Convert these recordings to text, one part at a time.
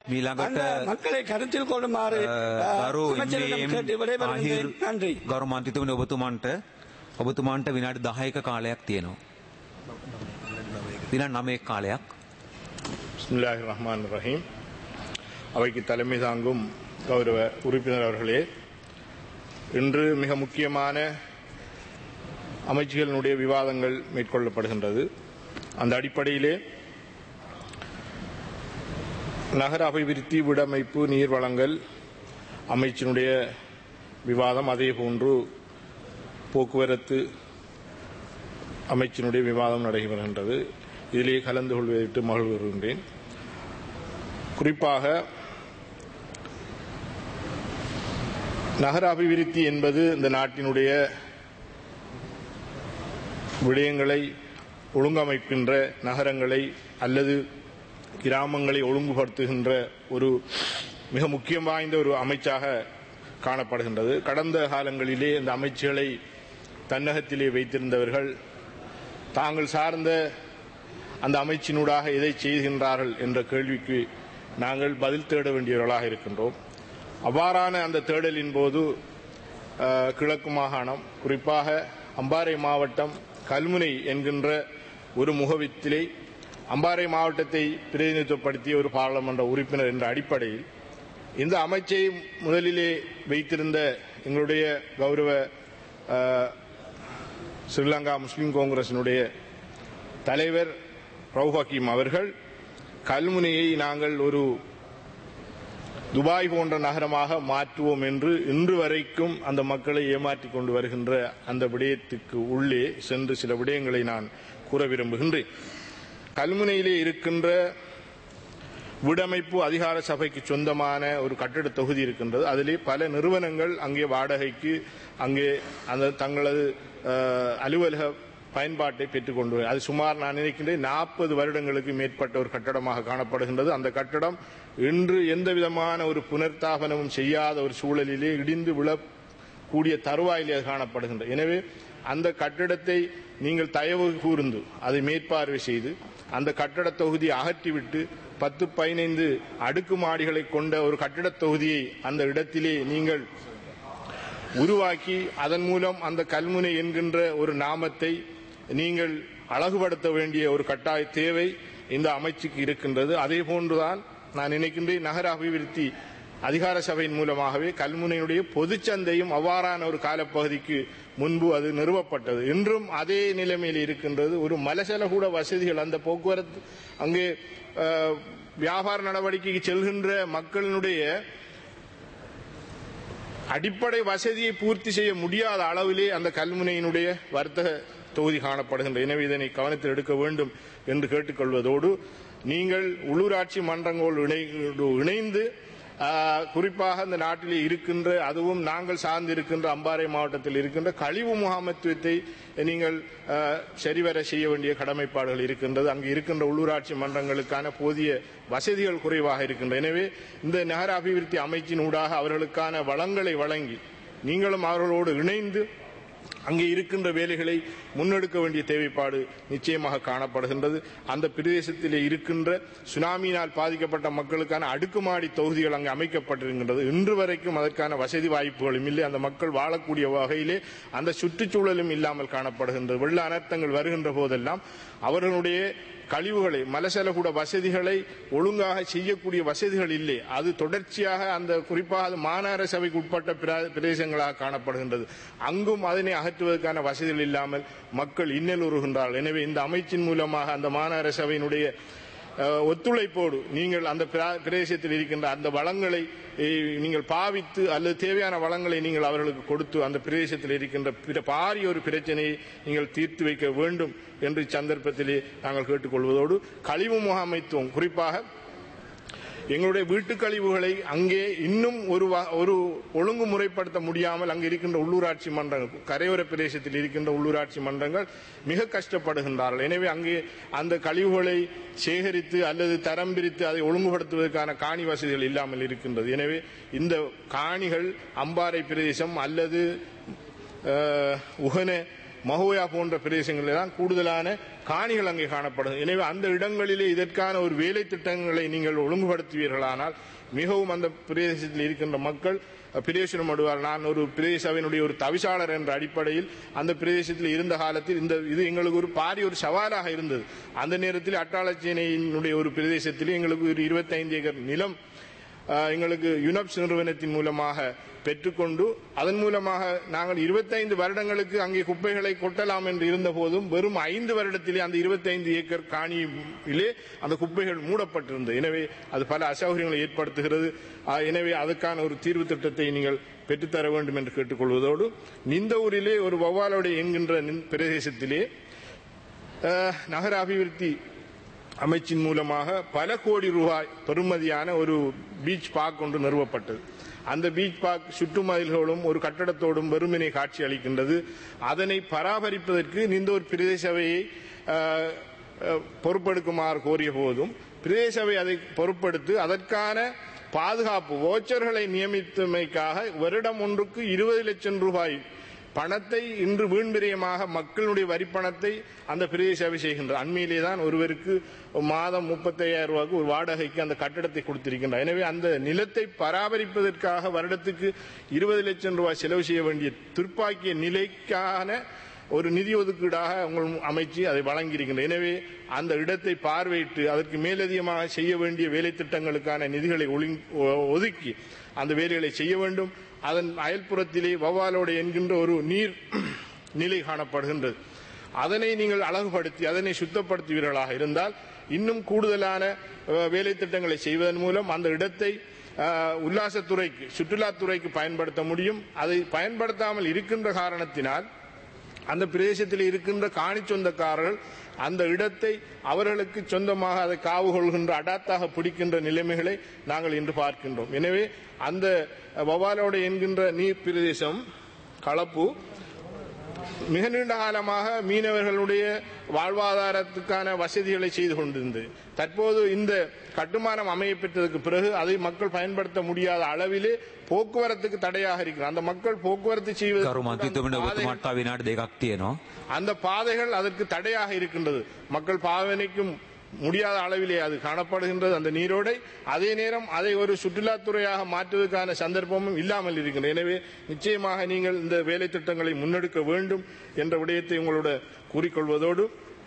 மீலாங்கட்ட அந்த மக்களை கருத்தில் கொள்ளுமாறு அஹ், ගරු அமைச்சரிடம் கேட்டு விடைபெறுகின்றேன் நன்றி ගරු මන්ත්‍රීතුමනි ඔබතුමන්ට ඔබතුමන්ට විනාඩි 10ක කාලයක් තියෙනවා. විනාඩි 9ක කාලයක්. பிஸ்மில்லாஹி ரஹ்மான் ரஹீம் அவைக்கு தலைமை தாங்கும் கௌரவ உறுப்பினர் அவர்களே இன்று மிக முக்கியமான அமைச்சுகளினுடைய விவாதங்கள் மேற்கொள்ளப்படுகின்றது அந்த அடிப்படையிலே நகர அபிவிருத்தி விடமைப்பு நீர் வழங்கல் அமைச்சினுடைய விவாதம் அதே போன்று போக்குவரத்து அமைச்சினுடைய விவாதம் நடைபெறுகின்றது இதிலே கலந்து கொள்வதற்கு மகிழ்வுகின்றேன் குறிப்பாக நகர அபிவிருத்தி என்பது இந்த நாட்டினுடைய விடயங்களை ஒழுங்கமைக்கின்ற நகரங்களை அல்லது கிராமங்களை ஒழுங்குபடுத்துகின்ற ஒரு மிக முக்கியம் வாய்ந்த ஒரு அமைச்சாக காணப்படுகின்றது கடந்த காலங்களிலே இந்த அமைச்சுகளை தன்னகத்திலே வைத்திருந்தவர்கள் தாங்கள் சார்ந்த அந்த அமைச்சினூடாக எதை செய்கின்றார்கள் என்ற கேள்விக்கு நாங்கள் பதில் தேட வேண்டியவர்களாக இருக்கின்றோம் அவ்வாறான அந்த தேடலின் போது அஹ், கிழக்கு மாகாணம் குறிப்பாக அம்பாறை மாவட்டம் கல்முனை என்கின்ற ஒரு முகவித்திலே அம்பாறை மாவட்டத்தை பிரதிநிதித்துவப்படுத்திய ஒரு பாராளுமன்ற உறுப்பினர் என்ற அடிப்படையில் இந்த அமைச்சை முதலிலே வைத்திருந்த எங்களுடைய கௌரவ அஹ், ஸ்ரீலங்கா முஸ்லிம் காங்கிரசினுடைய தலைவர் ரவுஃப் ஹக்கீம் அவர்கள் கல்முனையை நாங்கள் ஒரு துபாய் போன்ற நகரமாக மாற்றுவோம் என்று இன்று வரைக்கும் அந்த மக்களை ஏமாற்றிக் கொண்டு வருகின்ற அந்த விடயத்துக்கு உள்ளே சென்று சில விடயங்களை நான் கூற விரும்புகின்றேன் கல்முனையிலே இருக்கின்ற விடமைப்பு அதிகார சபைக்கு சொந்தமான ஒரு கட்டிட தொகுதி இருக்கின்றது அதிலே பல நிறுவனங்கள் அங்கே வாடகைக்கு அங்கே அந்த தங்களது அஹ், அலுவலக பயன்பாட்டை பெற்றுக்கொண்டு வரு- அது சுமார் நான் நினைக்கின்றேன் நாற்பது வருடங்களுக்கு மேற்பட்ட ஒரு கட்டடமாக காணப்படுகின்றது அந்த கட்டடம் இன்று எந்த விதமான ஒரு புனர்த்தாபனமும் செய்யாத ஒரு சூழலிலே இடிந்து விழ கூடிய தருவாயிலே அது காணப்படுகின்றது எனவே அந்த கட்டிடத்தை நீங்கள் தயவு கூர்ந்து அதை மேற்பார்வை செய்து அந்த கட்டட தொகுதியை அகற்றிவிட்டு பத்து பதினைந்து அடுக்குமாடிகளை கொண்ட ஒரு கட்டிடத் தொகுதியை அந்த இடத்திலே நீங்கள் உருவாக்கி அதன் மூலம் அந்த கல்முனை என்கின்ற ஒரு நாமத்தை நீங்கள் அழகுபடுத்த வேண்டிய ஒரு கட்டாய தேவை இந்த அமைச்சுக்கு இருக்கின்றது அதே போன்றுதான் நான் நினைக்கின்றேன் நகர அபிவிருத்தி அதிகார சபையின் மூலமாகவே கல்முனையுடைய பொதுச்சந்தையும் அவ்வாறான ஒரு காலப்பகுதிக்கு முன்பு அது நிறுவப்பட்டது இன்றும் அதே நிலைமையில் இருக்கின்றது ஒரு மலசல கூட வசதிகள் அந்த போக்குவரத்து அங்கே அஹ், வியாபார நடவடிக்கைக்கு செல்கின்ற மக்களினுடைய அடிப்படை வசதியை பூர்த்தி செய்ய முடியாத அளவிலே அந்த கல்முனையினுடைய வர்த்தக தொகுதி காணப்படுகின்ற எனவே இதனை கவனத்தில் எடுக்க வேண்டும் என்று கேட்டுக்கொள்வதோடு நீங்கள் உள்ளூராட்சி மன்றங்களோடு இணை- இணைந்து ஆ, குறிப்பாக இந்த நாட்டிலே இருக்கின்ற அதுவும் நாங்கள் சார்ந்து இருக்கின்ற அம்பாறை மாவட்டத்தில் இருக்கின்ற கழிவு முகாமத்துவத்தை நீங்கள் ஆ, சரிவர செய்ய வேண்டிய கடமைப்பாடுகள் இருக்கின்றது அங்கு இருக்கின்ற உள்ளூராட்சி மன்றங்களுக்கான போதிய வசதிகள் குறைவாக இருக்கின்றன எனவே இந்த நகர அபிவிருத்தி அமைச்சின் ஊடாக அவர்களுக்கான வளங்களை வழங்கி நீங்களும் அவர்களோடு இணைந்து அங்கே இருக்கின்ற வேலைகளை முன்னெடுக்க வேண்டிய தேவைப்பாடு நிச்சயமாக காணப்படுகின்றது அந்த பிரதேசத்திலே இருக்கின்ற சுனாமியினால் பாதிக்கப்பட்ட மக்களுக்கான அடுக்குமாடி தொகுதிகள் அங்கே அமைக்கப்பட்டிருக்கின்றது இன்று வரைக்கும் அதற்கான வசதி வாய்ப்புகளும் இல்லை அந்த மக்கள் வாழக்கூடிய வகையிலே அந்த சுற்றுச்சூழலும் இல்லாமல் காணப்படுகின்றது வெள்ள அனர்த்தங்கள் வருகின்ற போதெல்லாம் அவர்களுடைய கழிவுகளை மலசலகூட வசதிகளை ஒழுங்காக செய்யக்கூடிய வசதிகள் இல்லை அது தொடர்ச்சியாக அந்த குறிப்பாக அது மாநகர சபைக்கு உட்பட்ட பிர- பிரதேசங்களாக காணப்படுகின்றது அங்கும் அதனை அகற்றுவதற்கான வசதிகள் இல்லாமல் மக்கள் இன்னலுறுகின்றார்கள் எனவே இந்த அமைச்சின் மூலமாக அந்த மாநகர சபையினுடைய அஹ், ஒத்துழைப்போடு நீங்கள் அந்த பிரா- பிரதேசத்தில் இருக்கின்ற அந்த வளங்களை eh, நீங்கள் பாவித்து அல்லது தேவையான வளங்களை நீங்கள் அவர்களுக்கு கொடுத்து அந்த பிரதேசத்தில் இருக்கின்ற பிற பாரிய ஒரு பிரச்சனையை நீங்கள் தீர்த்து வைக்க வேண்டும் என்று சந்தர்ப்பத்திலே நாங்கள் கேட்டுக்கொள்வதோடு கழிவு முகாமைத்துவம் குறிப்பாக எங்களுடைய வீட்டு கழிவுகளை அங்கே இன்னும் ஒரு வ- ஒரு ஒழுங்குமுறைப்படுத்த முடியாமல் அங்கே இருக்கின்ற உள்ளூராட்சி மன்றங்கள் கரையோர பிரதேசத்தில் இருக்கின்ற உள்ளூராட்சி மன்றங்கள் மிக கஷ்டப்படுகின்றார்கள் எனவே அங்கே அந்த கழிவுகளை சேகரித்து அல்லது தரம் பிரித்து அதை ஒழுங்குபடுத்துவதற்கான காணி வசதிகள் இல்லாமல் இருக்கின்றது எனவே இந்த காணிகள் அம்பாறை பிரதேசம் அல்லது அஹ், உகன மஹோயா போன்ற பிரதேசங்களில் தான் கூடுதலான காணிகள் அங்கே காணப்படும் எனவே அந்த இடங்களிலே இதற்கான ஒரு வேலை திட்டங்களை நீங்கள் ஒழுங்குபடுத்துவீர்களானால் மிகவும் அந்த பிரதேசத்தில் இருக்கின்ற மக்கள் பிரயோசனம் அடைவார் நான் ஒரு பிரதேச சபையினுடைய ஒரு தவிசாளர் என்ற அடிப்படையில் அந்த பிரதேசத்தில் இருந்த காலத்தில் இந்த இது எங்களுக்கு ஒரு பாரிய ஒரு சவாலாக இருந்தது அந்த நேரத்தில் அட்டாளச்சேனையினுடைய ஒரு பிரதேசத்தில் எங்களுக்கு ஒரு இருபத்தைந்து ஏக்கர் நிலம் ஆஹ், எங்களுக்கு யுனப்ஸ் நிறுவனத்தின் மூலமாக பெற்றுக்கொண்டு அதன் மூலமாக நாங்கள் இருபத்தைந்து வருடங்களுக்கு அங்கே குப்பைகளை கொட்டலாம் என்று இருந்த போதும் வெறும் ஐந்து வருடத்திலே அந்த இருபத்தைந்து ஏக்கர் காணியிலே அந்த குப்பைகள் மூடப்பட்டிருந்தது எனவே அது பல அசௌகரியங்களை ஏற்படுத்துகிறது ஆஹ், எனவே அதுக்கான ஒரு தீர்வு திட்டத்தை நீங்கள் பெற்றுத்தர வேண்டும் என்று கேட்டுக்கொள்வதோடு நிந்தவூரிலே ஒரு வௌவாலோடு என்கின்ற நின்- பிரதேசத்திலே அஹ், நகர அபிவிருத்தி அமைச்சின் மூலமாக பல கோடி ரூபாய் பெறுமதியான ஒரு பீச் பார்க் ஒன்று நிறுவப்பட்டது அந்த பீச் பார்க் சுற்றுமதில்களோடும் ஒரு கட்டடத்தோடும் வெறுமனே காட்சி அளிக்கின்றது அதனை பராமரிப்பதற்கு இந்த ஒரு பிரதேச சபையை அஹ், அஹ், பொறுப்பெடுக்குமாறு கோரிய போதும் பிரதேச சபை அதை பொறுப்பெடுத்து அதற்கான பாதுகாப்பு ஓச்சர்களை நியமித்தமைக்காக வருடம் ஒன்றுக்கு இருபது லட்சம் ரூபாய் பணத்தை இன்று வீண்பிரியமாக மக்களுடைய வரிப்பணத்தை அந்த பிரதேச சபை செய்கின்றது அண்மையிலே தான் ஒருவருக்கு மாதம் முப்பத்தையாயிரம் ரூபாய்க்கு ஒரு வாடகைக்கு அந்த கட்டடத்தை கொடுத்திருக்கின்றார் எனவே அந்த நிலத்தை பராமரிப்பதற்காக வருடத்துக்கு இருபது லட்சம் ரூபாய் செலவு செய்ய வேண்டிய துர்ப்பாக்கிய நிலைக்கான ஒரு நிதி ஒதுக்கீடாக உங்கள் அமைச்சு அதை வழங்கியிருக்கின்றது எனவே அந்த இடத்தை பார்வையிட்டு அதற்கு மேலதிகமாக செய்ய வேண்டிய வேலை திட்டங்களுக்கான நிதிகளை ஒழுங்- ஒ- ஒதுக்கி அந்த வேலைகளை செய்ய வேண்டும் அதன் அயல்புறத்திலே வவ்வாலோடு என்கின்ற ஒரு நீர் நிலை காணப்படுகின்றது அதனை நீங்கள் அழகுபடுத்தி அதனை சுத்தப்படுத்துவீர்களாக இருந்தால் இன்னும் கூடுதலான அஹ், வேலை திட்டங்களை செய்வதன் மூலம் அந்த இடத்தை அஹ், உல்லாசத்துறைக்கு சுற்றுலாத்துறைக்கு பயன்படுத்த முடியும் அதை பயன்படுத்தாமல் இருக்கின்ற காரணத்தினால் அந்த பிரதேசத்தில் இருக்கின்ற காணி சொந்தக்காரர்கள் அந்த இடத்தை அவர்களுக்கு சொந்தமாக அதை காவு கொள்கின்ற அடாத்தாக பிடிக்கின்ற நிலைமைகளை நாங்கள் இன்று பார்க்கின்றோம் எனவே அந்த வவாலோடு என்கின்ற நீர் பிரதேசம் களப்பு மிக நீண்ட காலமாக மீனவர்களுடைய வாழ்வாதாரத்துக்கான வசதிகளை செய்து கொண்டிருந்தது தற்போது இந்த கட்டுமானம் அமைய பெற்றதற்கு பிறகு அதை மக்கள் பயன்படுத்த முடியாத அளவிலே போக்குவரத்துக்கு தடையாக இருக்கிறது அந்த மக்கள் போக்குவரத்து කරු මන්ත්‍රීතුමනි செய்வது ඔබතුමාට තව විනාඩි දෙකක් තියෙනවා. அந்த பாதைகள் அதற்கு தடையாக இருக்கின்றது மக்கள் பாவனைக்கும் முடியாத அளவிலே அது காணப்படுகின்றது அந்த நீரோடை அதே நேரம் அதை ஒரு சுற்றுலாத்துறையாக மாற்றுவதற்கான சந்தர்ப்பமும் இல்லாமல் இருக்கின்றது எனவே நிச்சயமாக நீங்கள் இந்த வேலை திட்டங்களை முன்னெடுக்க வேண்டும் என்ற விடயத்தை உங்களோட கூறிக்கொள்வதோடு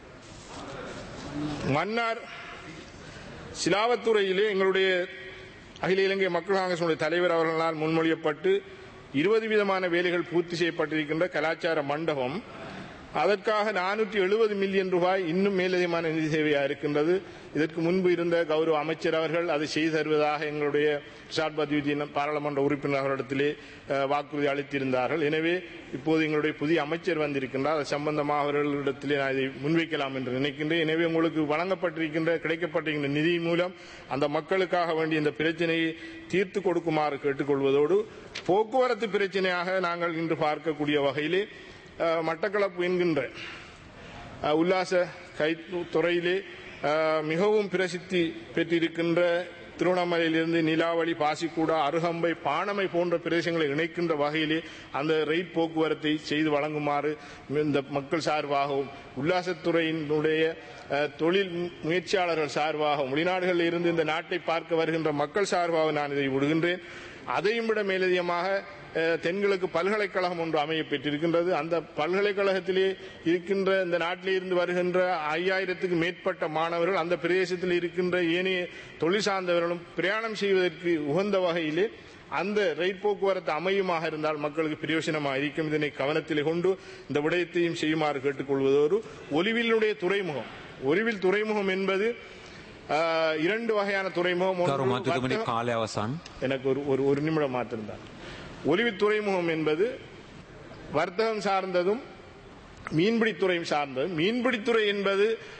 மன்னார் சிலாவத்துறையிலே எங்களுடைய அகில இலங்கை மக்கள் காங்கிரசுடைய தலைவர் அவர்களால் முன்மொழியப்பட்டு இருபது விதமான வேலைகள் பூர்த்தி செய்யப்பட்டிருக்கின்ற கலாச்சார மண்டபம் அதற்காக நானூற்றி எழுபது மில்லியன் ரூபாய் இன்னும் மேலதிகமான நிதி தேவையாக இருக்கின்றது இதற்கு முன்பு இருந்த கௌரவ அமைச்சர் அவர்கள் அதை செய்து தருவதாக எங்களுடைய ரிஷாட் பத்யுதீன் பாராளுமன்ற உறுப்பினர் அவரிடத்திலே அஹ், வாக்குறுதி அளித்திருந்தார்கள் எனவே இப்போது எங்களுடைய புதிய அமைச்சர் வந்திருக்கின்றார் அது சம்பந்தமாக அவர்களிடத்திலே நான் இதை முன்வைக்கலாம் என்று நினைக்கின்றேன் எனவே உங்களுக்கு வழங்கப்பட்டிருக்கின்ற கிடைக்கப்பட்டிருக்கின்ற நிதி மூலம் அந்த மக்களுக்காக வேண்டிய இந்த பிரச்சனையை தீர்த்து கொடுக்குமாறு கேட்டுக்கொள்வதோடு போக்குவரத்து பிரச்சனையாக நாங்கள் இன்று பார்க்கக்கூடிய வகையிலே அஹ், மட்டக்களப்பு என்கின்ற அஹ், உல்லாச கைத்துறையிலே அஹ், மிகவும் பிரசித்தி பெற்றிருக்கின்ற திருவண்ணாமலையிலிருந்து நிலாவளி பாசிக்கூடா அருகம்பை பாணமை போன்ற பிரதேசங்களை இணைக்கின்ற வகையிலே அந்த ரயில் போக்குவரத்தை செய்து வழங்குமாறு இந்த மக்கள் சார்பாகவும் உல்லாசத்துறையினுடைய அஹ், தொழில் முயற்சியாளர்கள் சார்பாகவும் வெளிநாடுகளில் இருந்து இந்த நாட்டை பார்க்க வருகின்ற மக்கள் சார்பாக நான் இதை விடுகின்றேன் அதையும் விட மேலதிகமாக அஹ், தென்கிழக்கு பல்கலைக்கழகம் ஒன்று அமைய பெற்றிருக்கின்றது அந்த பல்கலைக்கழகத்திலே இருக்கின்ற இந்த நாட்டிலே இருந்து வருகின்ற ஐயாயிரத்துக்கு மேற்பட்ட மாணவர்கள் அந்த பிரதேசத்தில் இருக்கின்ற ஏனைய தொழில் சார்ந்தவர்களும் பிரயாணம் செய்வதற்கு உகந்த வகையிலே அந்த ரயில் போக்குவரத்து அமையுமாக இருந்தால் மக்களுக்கு பிரயோஜனமாக இருக்கும் இதனை கவனத்திலே கொண்டு இந்த விடயத்தையும் செய்யுமாறு கேட்டுக்கொள்வதோடு ஒலிவிலுடைய துறைமுகம் ஒலிவில் துறைமுகம் என்பது அஹ், இரண்டு வகையான துறைமுகம் කරු ஒன்று මන්ත්‍රීතුමනි வர்த்தக- කාලය අවසන්. எனக்கு ஒரு ஒரு ஒரு நிமிடம் மாத்திருந்தார் ஒலிவு துறைமுகம் என்பது வர்த்தகம் சார்ந்ததும் மீன்பிடித்துறையும் சார்ந்தது மீன்பிடித்துறை என்பது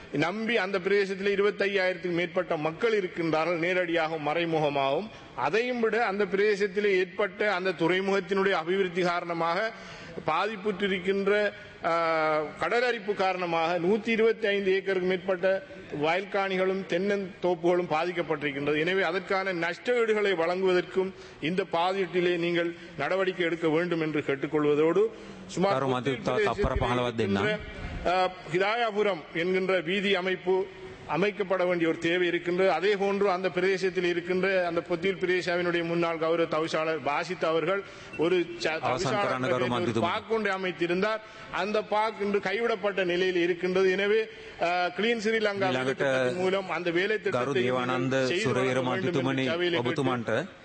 நம்பி அந்த பிரதேசத்தில் இருபத்தையாயிரத்துக்கு மேற்பட்ட மக்கள் இருக்கின்றார்கள் நேரடியாகவும் மறைமுகமாகவும் அதையும் விட அந்த பிரதேசத்தில் ஏற்பட்ட அந்த துறைமுகத்தினுடைய அபிவிருத்தி காரணமாக பாதிப்புற்றிருக்கின்ற ஆஹ், கடலரிப்பு காரணமாக நூத்தி இருபத்தி ஐந்து ஏக்கருக்கு மேற்பட்ட வயல்காணிகளும் தென்னந்தோப்புகளும் பாதிக்கப்பட்டிருக்கின்றது எனவே அதற்கான நஷ்டஈடுகளை வழங்குவதற்கும் இந்த பாதிட்டிலே நீங்கள் நடவடிக்கை எடுக்க வேண்டும் என்று கேட்டுக்கொள்வதோடு சுமார் கரும் அது த- தப்பர பகலவத் தென்னா. ஆஹ், ஹிதாயாபுரம் என்கின்ற வீதி அமைப்பு அமைக்கப்பட வேண்டிய ஒரு தேவை இருக்கின்றது அதே போன்று அந்த பிரதேசத்தில் இருக்கின்ற அந்த பொத்தியில் பிரதேசாவினுடைய முன்னாள் கௌரவ தவிசாளர் பாசித் அவர்கள் ஒரு ச- தவிசாளர் கரான கரும் ஒரு மந்திதும். பாக் ஒன்றை அமைத்திருந்தார் அந்த பாக் இன்று கைவிடப்பட்ட நிலையில் இருக்கின்றது எனவே கிளீன் ஸ்ரீலங்கா ඊළඟට வேலை திட்டத்தின் மூலம் அந்த வேலை ගරු திட்டத்தை දේවානන්ද நீங்கள் செய்து සුරවීර வழங்க வேண்டும் என்று මන්ත්‍රතුමනි சபையிலே கேட்டு- ඔබතුමන්ට